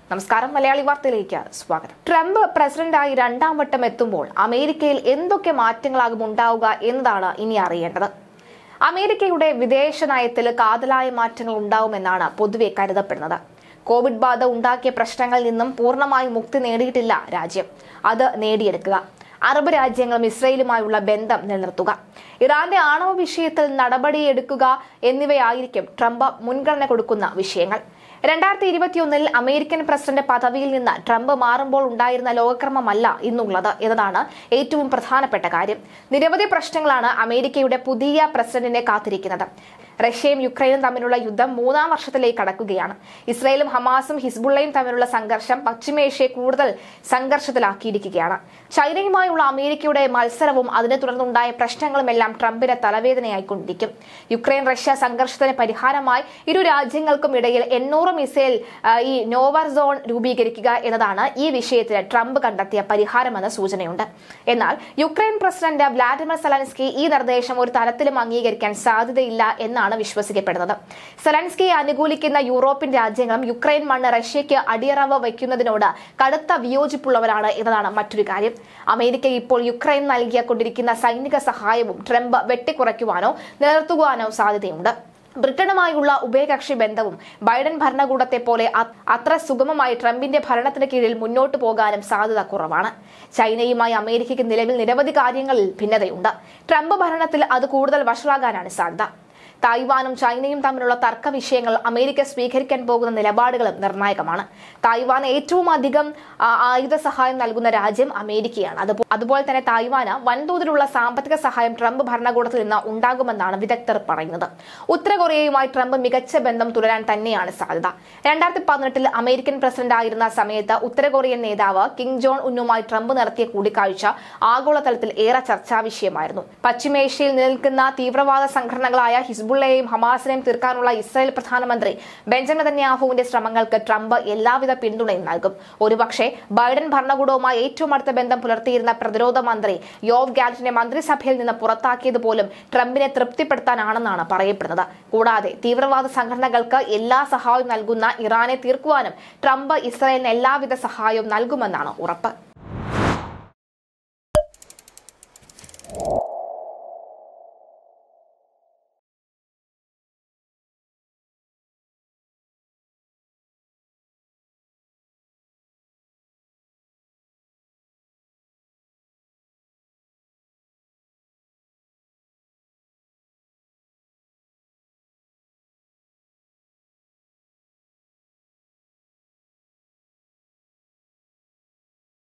നമസ്കാരം മലയാളി വാർത്തയിലേക്ക് സ്വാഗതം ട്രംപ് പ്രസിഡന്റായി രണ്ടാം വട്ടം എത്തുമ്പോൾ അമേരിക്കയിൽ എന്തൊക്കെ മാറ്റങ്ങളാകും ഉണ്ടാവുക എന്നതാണ് ഇനി അറിയേണ്ടത് അമേരിക്കയുടെ വിദേശ നയത്തിൽ കാതലായ മാറ്റങ്ങൾ ഉണ്ടാവുമെന്നാണ് പൊതുവെ കരുതപ്പെടുന്നത് കോവിഡ് ബാധ ഉണ്ടാക്കിയ പ്രശ്നങ്ങളിൽ നിന്നും പൂർണ്ണമായി മുക്തി നേടിയിട്ടില്ല രാജ്യം അത് നേടിയെടുക്കുക അറബ് രാജ്യങ്ങളും ഇസ്രയേലുമായുള്ള ബന്ധം നിലനിർത്തുക ഇറാന്റെ ആണവ വിഷയത്തിൽ നടപടിയെടുക്കുക എന്നിവയായിരിക്കും ട്രംപ് മുൻഗണന കൊടുക്കുന്ന വിഷയങ്ങൾ രണ്ടായിരത്തി ഇരുപത്തിയൊന്നിൽ അമേരിക്കൻ പ്രസിഡന്റ് പദവിയിൽ നിന്ന് ട്രംപ് മാറുമ്പോൾ ഉണ്ടായിരുന്ന ലോകക്രമമല്ല ഇന്നുള്ളത് എന്നതാണ് ഏറ്റവും പ്രധാനപ്പെട്ട കാര്യം നിരവധി പ്രശ്നങ്ങളാണ് അമേരിക്കയുടെ പുതിയ പ്രസിഡന്റിനെ കാത്തിരിക്കുന്നത് റഷ്യയും യുക്രൈനും തമ്മിലുള്ള യുദ്ധം മൂന്നാം വർഷത്തിലേക്ക് കടക്കുകയാണ് ഇസ്രയേലും ഹമാസും ഹിസ്ബുള്ളയും തമ്മിലുള്ള സംഘർഷം പശ്ചിമേഷ്യയെ കൂടുതൽ സംഘർഷത്തിലാക്കിയിരിക്കുകയാണ് ചൈനയുമായുള്ള അമേരിക്കയുടെ മത്സരവും അതിനെ തുടർന്നുണ്ടായ പ്രശ്നങ്ങളുമെല്ലാം ട്രംപിന് തലവേദനയായിക്കൊണ്ടിരിക്കും യുക്രൈൻ റഷ്യ സംഘർഷത്തിന് പരിഹാരമായി ഇരു രാജ്യങ്ങൾക്കും ഇടയിൽ എണ്ണൂറ് മിസൈൽ ആ, ഈ നോവർ സോൺ രൂപീകരിക്കുക എന്നതാണ് ഈ വിഷയത്തിൽ ട്രംപ് കണ്ടെത്തിയ പരിഹാരമെന്ന സൂചനയുണ്ട് എന്നാൽ യുക്രൈൻ പ്രസിഡന്റ് വ്ളാഡിമിർ സെലൻസ്കി ഈ നിർദ്ദേശം ഒരു തരത്തിലും അംഗീകരിക്കാൻ സാധ്യതയില്ല എന്നാണ് വിശ്വസിക്കപ്പെടുന്നത് സെലൻസ്കിയെ അനുകൂലിക്കുന്ന യൂറോപ്യൻ രാജ്യങ്ങളും യുക്രൈൻ മണ്ണ് റഷ്യയ്ക്ക് അടിയറവ് വയ്ക്കുന്നതിനോട് കടുത്ത വിയോജിപ്പുള്ളവരാണ് എന്നതാണ് മറ്റൊരു കാര്യം അമേരിക്ക ഇപ്പോൾ യുക്രൈൻ നൽകിക്കൊണ്ടിരിക്കുന്ന സൈനിക സഹായവും ട്രംപ് വെട്ടിക്കുറയ്ക്കുവാനോ നിലനിർത്തുവാനോ സാധ്യതയുണ്ട് ബ്രിട്ടനുമായുള്ള ഉഭയകക്ഷി ബന്ധവും ബൈഡൻ ഭരണകൂടത്തെ പോലെ അ- അത്ര സുഗമമായി ട്രംപിന്റെ ഭരണത്തിന് കീഴിൽ മുന്നോട്ട് പോകാനും സാധ്യത കുറവാണ് ചൈനയുമായി അമേരിക്കയ്ക്ക് നിലവിൽ നിരവധി കാര്യങ്ങളിൽ ഭിന്നതയുണ്ട് ട്രംപ് ഭരണത്തിൽ അത് കൂടുതൽ വഷളാകാനാണ് സാധ്യത തായ്വാനും ചൈനയും തമ്മിലുള്ള തർക്ക വിഷയങ്ങൾ അമേരിക്ക സ്വീകരിക്കാൻ പോകുന്ന നിലപാടുകളും നിർണായകമാണ് തായ്വാന് ഏറ്റവും അധികം ആ, ആയുധ സഹായം നൽകുന്ന രാജ്യം അമേരിക്കയാണ് അതുപോ- അതുപോലെ തന്നെ തായ്വാന് വൻതോതിലുള്ള സാമ്പത്തിക സഹായം ട്രംപ് ഭരണകൂടത്തിൽ നിന്ന് ഉണ്ടാകുമെന്നാണ് വിദഗ്ധർ പറയുന്നത് ഉത്തര കൊറിയയുമായി ട്രംപ് മികച്ച ബന്ധം തുടരാൻ തന്നെയാണ് സാധ്യത രണ്ടായിരത്തി പതിനെട്ടിൽ അമേരിക്കൻ പ്രസിഡന്റ് ആയിരുന്ന സമയത്ത് ഉത്തര കൊറിയൻ നേതാവ് കിങ് ജോൺ ഉന്നുമായി ട്രംപ് നടത്തിയ കൂടിക്കാഴ്ച ആഗോളതലത്തിൽ ഏറെ ചർച്ചാ വിഷയമായിരുന്നു പശ്ചിമേഷ്യയിൽ നിലനിൽക്കുന്ന തീവ്രവാദ സംഘടനകളായ ഹിസ്ബുള്ളയെയും ഹമാസിനെയും തീർക്കാനുള്ള ഇസ്രായേൽ പ്രധാനമന്ത്രി ബെഞ്ചമിൻ നെതന്യാഹുവിന്റെ ശ്രമങ്ങൾക്ക് ട്രംപ് എല്ലാവിധ പിന്തുണയും നൽകും ഒരുപക്ഷെ ബൈഡൻ ഭരണകൂടവുമായി ഏറ്റവും അടുത്ത ബന്ധം പുലർത്തിയിരുന്ന പ്രതിരോധ മന്ത്രി യോവ് ഗാലറ്റിനെ മന്ത്രിസഭയിൽ നിന്ന് പുറത്താക്കിയത് പോലും ട്രംപിനെ തൃപ്തിപ്പെടുത്താനാണെന്നാണ് പറയപ്പെടുന്നത് കൂടാതെ തീവ്രവാദ സംഘടനകൾക്ക് എല്ലാ സഹായവും നൽകുന്ന ഇറാനെ തീർക്കുവാനും ട്രംപ് ഇസ്രായേലിന് എല്ലാവിധ സഹായവും നൽകുമെന്നാണ് ഉറപ്പ്